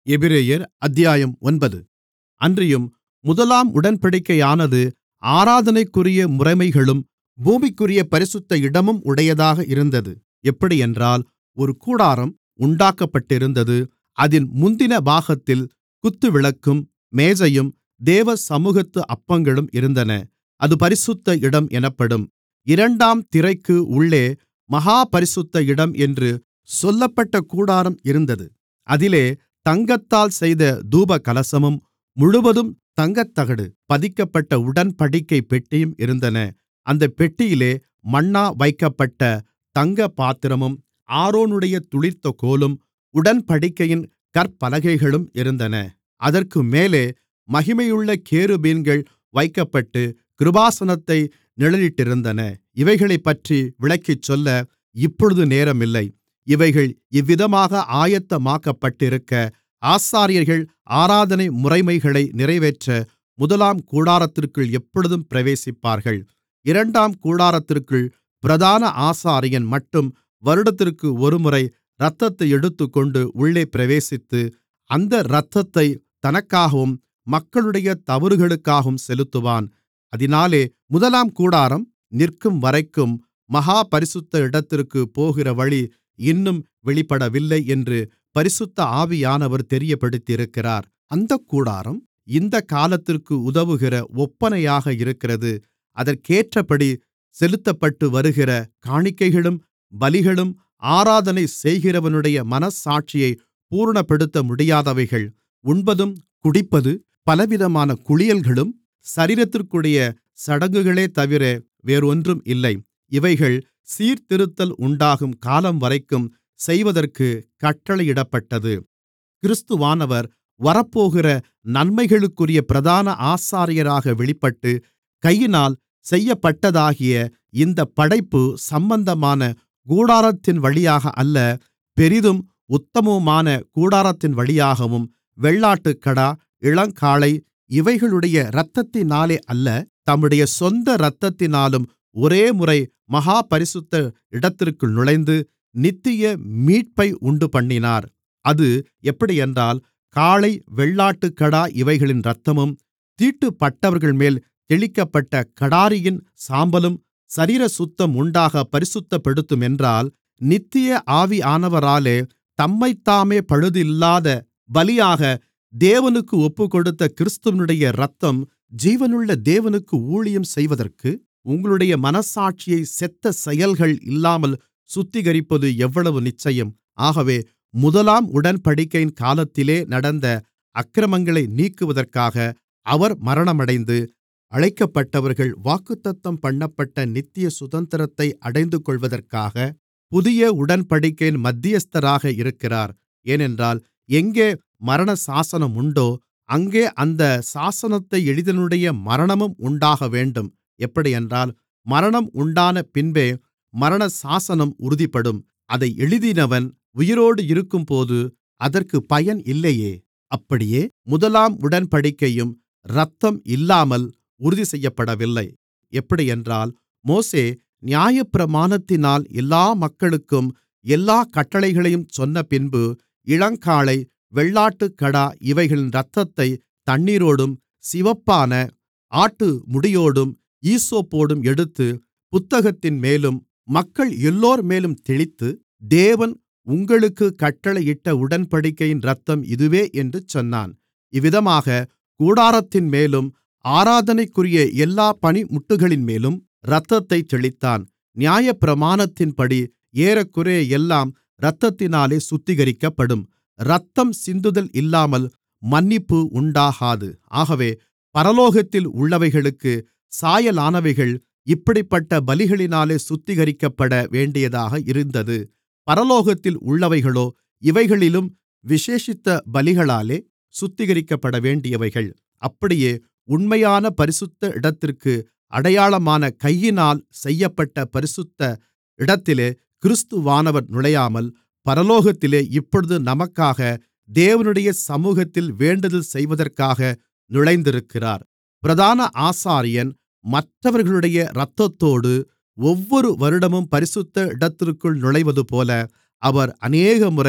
எபிரெயர் அத்தியாயம் ஒன்பது அன்றியும் முதலாம் உடன்படிக்கையானது ஆராதனைக்குரிய முறைமைகளும் பூமிக்குரிய பரிசுத்த இடமும் உடையதாக இருந்தது எப்படியென்றால் ஒரு கூடாரம் உண்டாக்கப்பட்டிருந்தது அதின் முந்தின பாகத்தில் குத்துவிளக்கும் மேஜையும் தேவ சமுகத்து அப்பங்களும் இருந்தன அது பரிசுத்த இடம் எனப்படும் இரண்டாம் திரைக்கு உள்ளே மகா பரிசுத்த இடம் என்று சொல்லப்பட்ட கூடாரம் இருந்தது அதிலே தங்கத்தால் செய்த தூபகலசமும் முழுவதும் தங்கத்தகடு பதிக்கப்பட்ட உடன்படிக்கைப் பெட்டியும் இருந்தன அந்தப் பெட்டியிலே மன்னா வைக்கப்பட்ட தங்கப் பாத்திரமும் ஆரோனுடைய துளிர்த்த கோலும் உடன்படிக்கையின் கற்பலகைகளும் இருந்தன அதற்கு மேலே மகிமையுள்ள கேருபீன்கள் வைக்கப்பட்டு கிருபாசனத்தை நிழலிட்டிருந்தன இவைகளைப்பற்றி விளக்கிச்சொல்ல இப்பொழுது நேரமில்லை இவைகள் இவ்விதமாக ஆயத்தமாக்கப்பட்டிருக்க ஆசாரியர்கள் ஆராதனை முறைமைகளை நிறைவேற்ற முதலாம் கூடாரத்திற்குள் எப்பொழுதும் பிரவேசிப்பார்கள் இரண்டாம் கூடாரத்திற்குள் பிரதான ஆசாரியன் மட்டும் வருடத்திற்கு ஒருமுறை இரத்தத்தை எடுத்துக்கொண்டு உள்ளே பிரவேசித்து அந்த இரத்தத்தைத் தனக்காகவும் மக்களுடைய தவறுகளுக்காகவும் செலுத்துவான் அதினாலே முதலாம் கூடாரம் நிற்கும்வரைக்கும் மகா பரிசுத்த இடத்திற்குப் போகிற வழி இன்னும் வெளிப்படவில்லை என்று பரிசுத்த ஆவியானவர் தெரியப்படுத்தியிருக்கிறார் அந்தக் கூடாரம் இந்தக் காலத்திற்கு உதவுகிற ஒப்பனையாக இருக்கிறது அதற்கேற்றபடி செலுத்தப்பட்டு வருகிற காணிக்கைகளும் பலிகளும் ஆராதனை செய்கிறவனுடைய மனச்சாட்சியைப் பூரணப்படுத்த முடியாதவைகள் உண்பதும் குடிப்பது பலவிதமான குளியல்களும் சரீரத்திற்குரிய சடங்குகளேதவிர வேறொன்றும் இல்லை இவைகள் சீர்திருத்தல் உண்டாகும் காலம்வரைக்கும் செய்வதற்குக் கட்டளையிடப்பட்டது கிறிஸ்துவானவர் வரப்போகிற நன்மைகளுக்குரிய பிரதான ஆசாரியராக வெளிப்பட்டு கையினால் செய்யப்பட்டதாகிய இந்தப் படைப்பு சம்பந்தமான கூடாரத்தின் வழியாக அல்ல பெரிதும் உத்தமமுமான கூடாரத்தின் வழியாகவும் வெள்ளாட்டுக்கடா இளங்காளை இவைகளுடைய இரத்தத்தினாலே அல்ல தம்முடைய சொந்த இரத்தத்தினாலும் ஒரேமுறை மகா பரிசுத்த இடத்திற்குள் நுழைந்து நித்திய மீட்பை உண்டுபண்ணினார் அது எப்படியென்றால் காளை வெள்ளாட்டுக்கடா இவைகளின் இரத்தமும் தீட்டுப்பட்டவர்கள்மேல் தெளிக்கப்பட்ட கடாரியின் சாம்பலும் சரீரசுத்தம் உண்டாகப் பரிசுத்தப்படுத்துமென்றால் நித்திய ஆவியானவராலே தம்மைத்தாமே பழுதில்லாத பலியாக தேவனுக்கு ஒப்புக்கொடுத்த கிறிஸ்துவினுடைய இரத்தம் ஜீவனுள்ள தேவனுக்கு ஊழியம் செய்வதற்கு உங்களுடைய மனச்சாட்சியைச் செத்த செயல்கள் இல்லாமல் சுத்திகரிப்பது எவ்வளவு நிச்சயம் ஆகவே முதலாம் உடன்படிக்கையின் காலத்திலே நடந்த அக்கிரமங்களை நீக்குவதற்காக அவர் மரணமடைந்து அழைக்கப்பட்டவர்கள் வாக்குத்தத்தம் பண்ணப்பட்ட நித்திய சுதந்திரத்தை அடைந்துகொள்வதற்காக புதிய உடன்படிக்கையின் மத்தியஸ்தராக இருக்கிறார் ஏனென்றால் எங்கே மரண சாசனம் உண்டோ அங்கே அந்த சாசனத்தை எழுதினனுடைய மரணமும் உண்டாகவேண்டும் எப்படியென்றால் மரணம் உண்டான பின்பே மரண சாசனம் உறுதிப்படும் அதை எழுதினவன் உயிரோடு இருக்கும்போது அதற்குப் பயன் இல்லையே அப்படியே முதலாம் உடன்படிக்கையும் இரத்தம் இல்லாமல் உறுதி செய்யப்படவில்லை எப்படியென்றால் மோசே நியாயப்பிரமாணத்தினால் எல்லா மக்களுக்கும் எல்லாக் கட்டளைகளையும் சொன்னபின்பு இளங்காளை வெள்ளாட்டுக்கடா இவைகளின் இரத்தத்தைத் தண்ணீரோடும் சிவப்பான ஆட்டுமுடியோடும் ஈசோப்போடும் எடுத்து புத்தகத்தின்மேலும் மக்கள் எல்லோர்மேலும் தெளித்து தேவன் உங்களுக்குக் கட்டளையிட்ட உடன்படிக்கையின் இரத்தம் இதுவே என்று சொன்னான் இவ்விதமாக கூடாரத்தின்மேலும் ஆராதனைக்குரிய எல்லா பணிமுட்டுகளின்மேலும் இரத்தத்தைத் தெளித்தான் நியாயப்பிரமாணத்தின்படி ஏறக்குறைய எல்லாம் இரத்தத்தினாலே சுத்திகரிக்கப்படும் இரத்தம் சிந்துதல் இல்லாமல் மன்னிப்பு உண்டாகாது ஆகவே பரலோகத்தில் உள்ளவைகளுக்கு சாயலானவைகள் இப்படிப்பட்ட பலிகளினாலே சுத்திகரிக்கப்பட வேண்டியதாக இருந்தது பரலோகத்தில் உள்ளவைகளோ இவைகளிலும் விசேஷித்த பலிகளாலே சுத்திகரிக்கப்பட வேண்டியவைகள் அப்படியே உண்மையான பரிசுத்த இடத்திற்கு அடையாளமான கையினால் செய்யப்பட்ட பரிசுத்த இடத்திலே கிறிஸ்துவானவர் நுழையாமல் பரலோகத்திலே இப்பொழுது நமக்காக தேவனுடைய சமூகத்தில் வேண்டுதல் செய்வதற்காக நுழைந்திருக்கிறார் பிரதான ஆசாரியன் மற்றவர்களுடைய இரத்தத்தோடு ஒவ்வொரு வருடமும் பரிசுத்த இடத்திற்குள் நுழைவதுபோல அவர் அநேகமுறை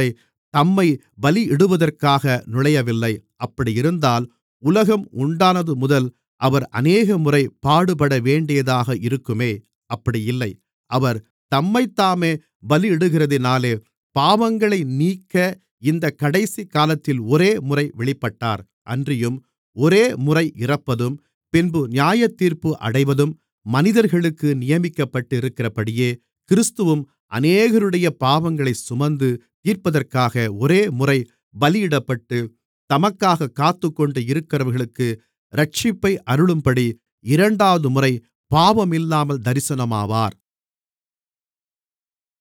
தம்மைப் பலியிடுவதற்காக நுழையவில்லை அப்படியிருந்தால் உலகம் உண்டானதுமுதல் அவர் அநேகமுறை பாடுபடவேண்டியதாக இருக்குமே அப்படி இல்லை அவர் தம்மைத்தாமே பலியிடுகிறதினாலே பாவங்களை நீக்க இந்தக் கடைசிக்காலத்தில் ஒரேமுறை வெளிப்பட்டார் அன்றியும் ஒரேமுறை இறப்பதும் பின்பு நியாயத்தீர்ப்பு அடைவதும் மனிதர்களுக்கு நியமிக்கப்பட்டிருக்கிறபடியே கிறிஸ்துவும் அநேகருடைய பாவங்களைச் சுமந்து தீர்ப்பதற்காக ஒரேமுறை பலியிடப்பட்டு தமக்காகக் காத்துக்கொண்டு இருக்கிறவர்களுக்கு இரட்சிப்பை அருளும்படி இரண்டாவதுமுறை பாவமில்லாமல் தரிசனமாவார்